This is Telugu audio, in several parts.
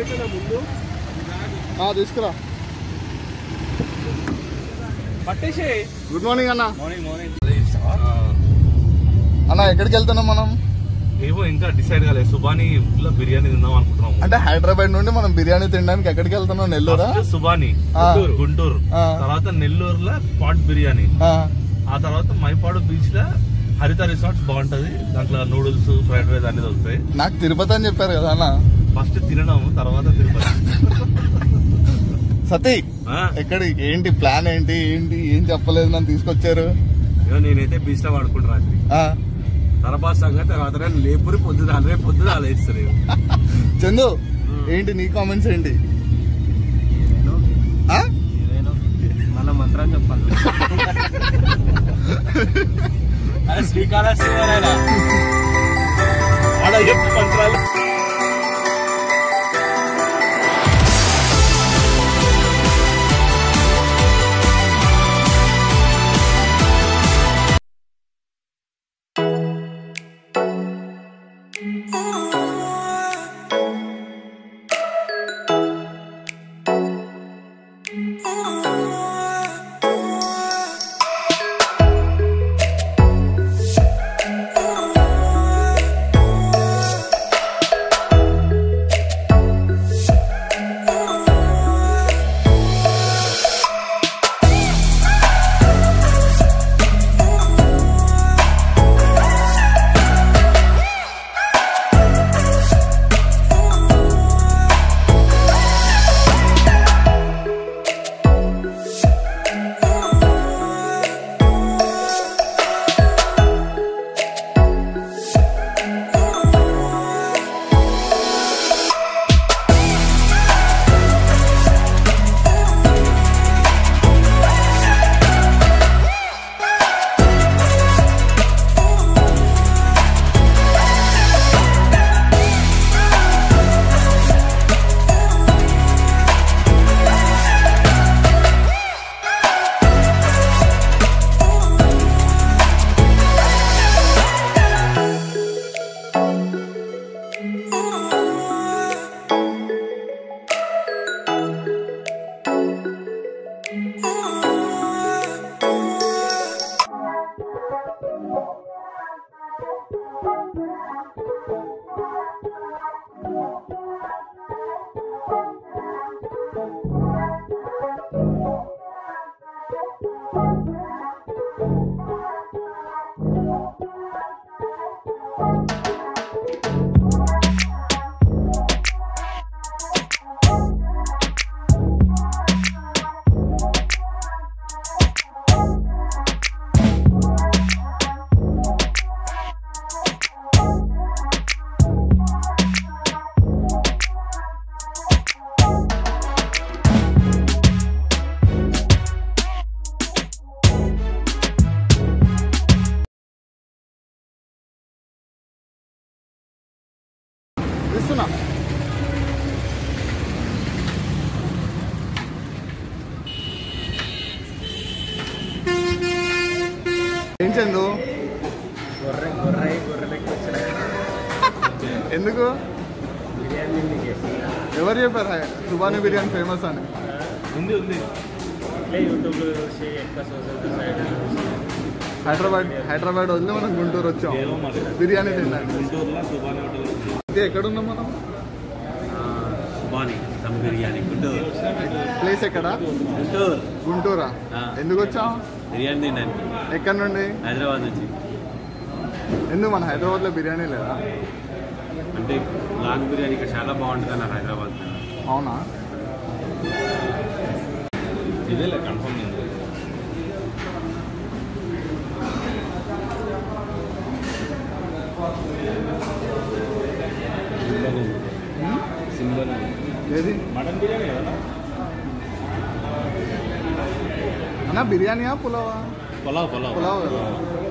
పెట్టిన ముందు ఆ, తీసుకురా పట్టేసే గుడ్ మార్నింగ్ అన్న మార్నింగ్ మార్నింగ్ అన్న ఎక్కడికి వెళ్తున్నాం మనం ఏమో ఇంకా డిసైడ్ కాలేదు సుబాని లో బిర్యానీ తిందాం అనుకుంటున్నాము అంటే హైదరాబాద్ నుండి మనం బిర్యానీ తినడానికి ఎక్కడికి వెళ్తున్నాం నెల్లూరా First సుబాని ఆ. గుంటూరు ఆ. తర్వాత నెల్లూరులో పాట్ బిర్యానీ ఆ, ఆ తర్వాత మైపాడు బీచ్ లో హరిత రిసార్ట్స్ బాగుంటది దాంట్లో నూడిల్స్ ఫ్రైడ్ రైస్ అన్ని దొరుకుతాయి నాకు తిరుపతి అని చెప్పారు కదా అన్న ఫస్ట్ తినడం తర్వాత తిరుపతి సతీ ఆ, ఎక్కడికి ఏంటి ప్లాన్ ఏంటి ఏంటి ఏం చెప్పలేదు నన్ను తీసుకొచ్చారు ఇగో నేనైతే బీచ్ లో పడుకుంటా రాత్రి ఆ, తర్వాత సంగతి తర్వాత నేను లేపురి పొద్దున రేపు పొద్దున ఆలోచిస్తారు చందు ఏంటి నీ కామెంట్స్ ఏంటి ఆ? మన మంత్రం చెప్పాలి అరే శ్రీకాళహస్తి వారేనా? ఆడ చెప్పు మంత్రాలు ఇస్తున్నా ఏం చందు గొర్రె గొర్రె గొర్రెలకి వచ్చిన ఎందుకు బిర్యానీ తిండికి. ఎవరు చెప్పారు హై- సుబాని బిర్యానీ ఫేమస్ అని ఉంది ఉంది ఇట్లే యూట్యూబ్లో చూసి ఎక్కువ సోషల్ సైడ్ హైదరాబాద్ హైదరాబాద్ వదిలి మనం గుంటూరు వచ్చాం ఏమో మరి బిర్యానీ తినడానికి గుంటూరులో సుబాని హోటల్ ఉంది. ఇది ఎక్కడున్నాం మనం సుబాని దమ్ బిర్యానీ గుంటూరు ప్లేస్ ఎక్కడ గుంటూరు గుంటూరా ఆ. ఎందుకు వచ్చాం బిర్యానీ తినడానికి ఎక్కడి నుండి హైదరాబాద్ నుంచి ఎందుకు మన హైదరాబాద్లో బిర్యానీ లేదా అంటే లాంగ్ బిర్యానీ ఇక్కడ చాలా బాగుంటుంది అన్నారు హైదరాబాద్ అవునా ఇదేలే కన్ఫర్మ్ ఉంది సింబల్ ఏది మటన్ బిర్యానీ కదా అన్న బిర్యానీయా పులావా పులావ్ పులావ్ పులావ్ కదా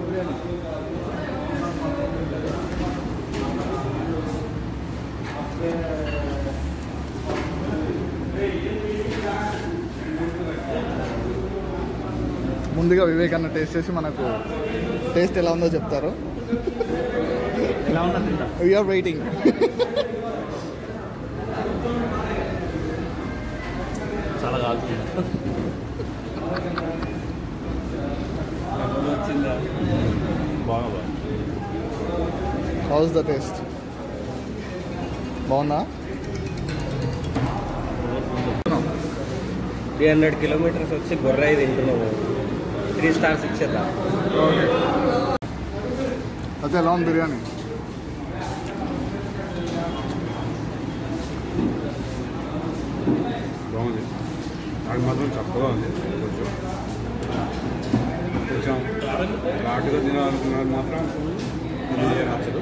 ముందుగా వివేక్ అన్న టేస్ట్ చేసి మనకు టేస్ట్ ఎలా ఉందో చెప్తారు ఎలా ఉన్నది వీఆర్ వెయిటింగ్ చాలా కాల్తుంది వచ్చిందా బాగా హౌస్ ద టేస్ట్ బాగుందా త్రీ హండ్రెడ్ కిలోమీటర్స్ వచ్చి గొర్రె తింటున్నాము త్రీ స్టార్స్ ఇచ్చేద్దాం ఓకే అయితే ఎలా ఉంది బిర్యానీ బాగుంది అది మాత్రం చక్కగా ఉంది కొంచెం కొంచెం ఘాటుగా తినాలనుకున్నారు మాత్రం ఇది నచ్చదు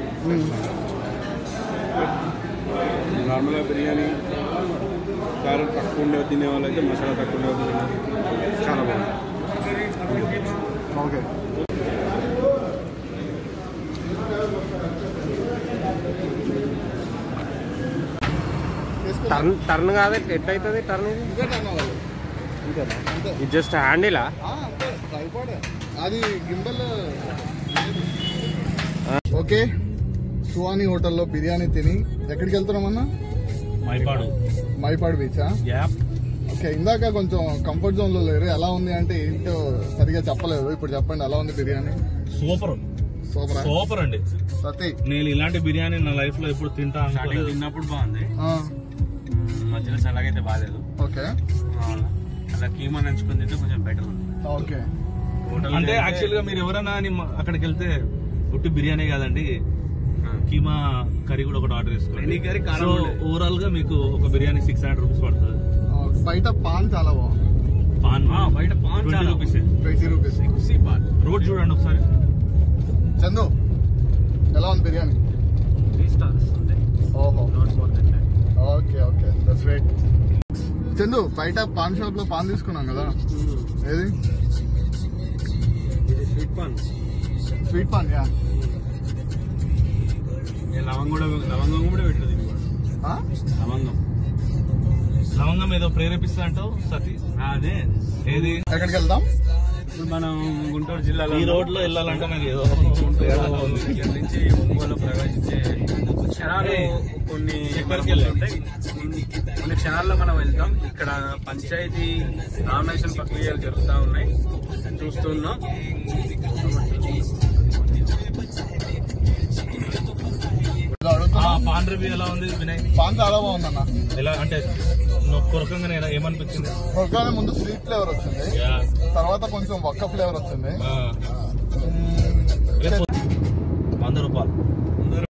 నార్మల్గా బిర్యానీ కారం తక్కువ ఉండే తినే వాళ్ళైతే మసాలా తక్కువ ఉండే తినే చాలా బాగుంది ఓకే టర్న్ టర్న్ కాదే ఎట్లయితుంది టర్న్ ఇది అంతే ఇది జస్ట్ హ్యాండిలా ఆ, అంతే ట్రైపాడే అది గింబల్ ఓకే సువాని హోటల్లో బిర్యానీ తిని ఎక్కడికి వెళ్తున్నామన్నా మైపాడు మైపాడు బీచా యాప్ ఓకే ఇందాక కొంచెం కంఫర్ట్ జోన్ లో లేరు ఎలా ఉంది అంటే ఏంటో సరిగా చెప్పలేదు ఇప్పుడు చెప్పండి ఎలా ఉంది బిర్యానీ సూపర్ సూపర్ సూపర్ అండి సతీ నేను ఇలాంటి బిర్యానీ నా లైఫ్ లో ఎప్పుడు తింటా స్టార్టింగ్ అనుకోలేదు తిన్నప్పుడు బాగుంది ఆ, మధ్యలో చల్లగైతే బాగాలేదు ఓకే అలా కీమా నంచుకొని తింటే కొంచెం బెటర్ ఉంది ఓకే హోటల్ అంటే యాక్చువల్ గా మీరు ఎవరైనా అని మ- అక్కడికి వెళ్తే ఉట్టి బిర్యానీ కాదండి కీమా కర్రీ కూడా ఒకటి ఆర్డర్ చేసుకోండి ఎన్ని కర్రీ కారం సో ఉండదు. ఓవరాల్ గా మీకు ఒక బిర్యానీ సిక్స్ హండ్రెడ్ రూపీస్ పడుతుంది ఆ, బయట పాన్ చాలా బాగుంది పాన్ ఆ, బయట పాన్ ట్వంటీ చాలా రూపీస్ ట్వంటీ రూపీస్ మిక్సీ పాన్ రోడ్ చూడండి ఒకసారి చందు ఎలా ఉంది బిర్యానీ త్రీ స్టార్స్ ఉంటాయి ఓహో not more than okay okay that's right Chandu బయట పాన్ షాప్ లో పాన్ తీసుకున్నాం కదా ఏది ఇది sweet paan sweet paan yeah లవంగం కూడా లవంగం కూడా పెట్టలేదు ఇది కూడా. ఆ? లవంగం లవంగం ఏదో ప్రేరేపిస్తా అంటావు సతీ ఆ, అదే ఏది ఎక్కడికి వెళ్దాం ఇప్పుడు మనం గుంటూరు జిల్లాలో ఈ రోడ్ లో వెళ్ళాలంటే నాకు ఏదో గుంటూరు ఇక్కడి నుంచి ఒంగోలు ప్రవేశించే క్షణాలు కొన్ని ఎక్కడికి వెళ్ళాం? ఉంటాయి. కొన్ని- కొన్ని క్షణాల్లో మనం వెళ్తాం ఇక్కడ పంచాయతీ నామినేషన్ ప్రక్రియలు జరుగుతూ ఉన్నాయి చూస్తున్నాం ఇలా అడుగుతున్నా. ఆ పాన్ రివ్యూ ఎలా ఉంది వినయ్ పాన్ చాలా బాగుందన్న ఎలా అంటే నువ్వు కొరకంగానే ఎలా- ఏమనిపించింది కొరకానే ముందు స్వీట్ ఫ్లేవర్ వచ్చింది యా. తర్వాత కొంచెం ఒక్క ఫ్లేవర్ వచ్చింది ఆ. మ్మ్. రేపు వంద రూపాయలు